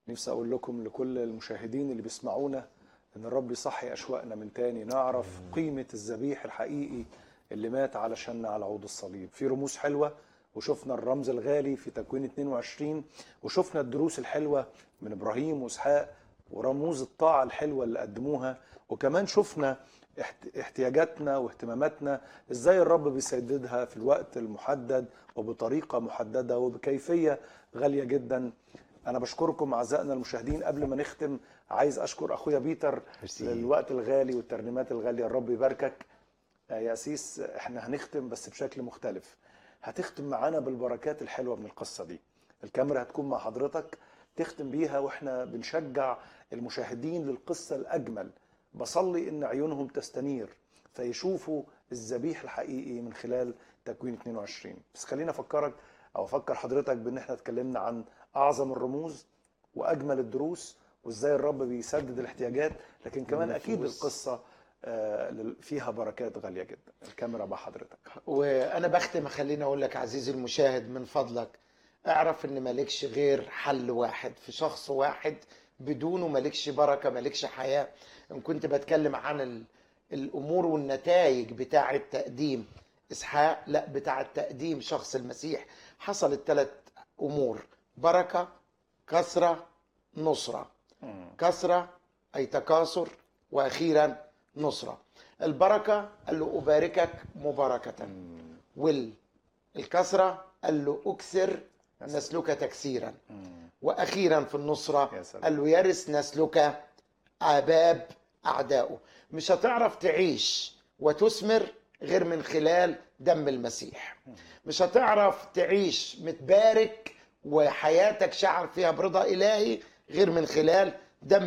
نفسي اقول لكم لكل المشاهدين اللي بيسمعونا ان الرب يصحي اشواقنا من تاني نعرف قيمه الذبيح الحقيقي اللي مات علشاننا على عود الصليب في رموز حلوه وشفنا الرمز الغالي في تكوين 22 وشفنا الدروس الحلوه من ابراهيم واسحاق ورموز الطاعه الحلوه اللي قدموها وكمان شفنا احت- احتياجاتنا واهتماماتنا ازاي الرب بيسددها في الوقت المحدد وبطريقه محدده وبكيفيه غاليه جدا انا بشكركم اعزائنا المشاهدين قبل ما نختم عايز اشكر اخويا بيتر ميرسي. للوقت الغالي والترنيمات الغاليه الرب يباركك آه، يا اسيس احنا هنختم بس بشكل مختلف هتختم معانا بالبركات الحلوه من القصه دي الكاميرا هتكون مع حضرتك تختم بيها واحنا بنشجع المشاهدين للقصه الاجمل بصلي ان عيونهم تستنير فيشوفوا الذبيح الحقيقي من خلال تكوين 22 بس خلينا افكرك او افكر حضرتك بان احنا اتكلمنا عن اعظم الرموز واجمل الدروس وازاي الرب بيسدد الاحتياجات لكن كمان اكيد النفوس. القصه آه، لل- فيها بركات غاليه جدا الكاميرا مع حضرتك وانا بختم خليني اقول لك عزيزي المشاهد من فضلك اعرف ان مالكش غير حل واحد في شخص واحد بدونه مالكش بركه مالكش حياه ان كنت بتكلم عن ال- الامور والنتائج بتاعه تقديم اسحاق لا بتاعه تقديم شخص المسيح حصلت ثلاث امور بركه كثره نصره كثرة أي تكاثر وأخيرا نصرة البركة قال له أباركك مباركة والكثرة قال له أكثر نسلك تكسيرا وأخيرا في النصرة يا سلام. قال له يرث نسلك عباب أعدائه مش هتعرف تعيش وتثمر غير من خلال دم المسيح مش هتعرف تعيش متبارك وحياتك شعر فيها برضا إلهي غير من خلال دم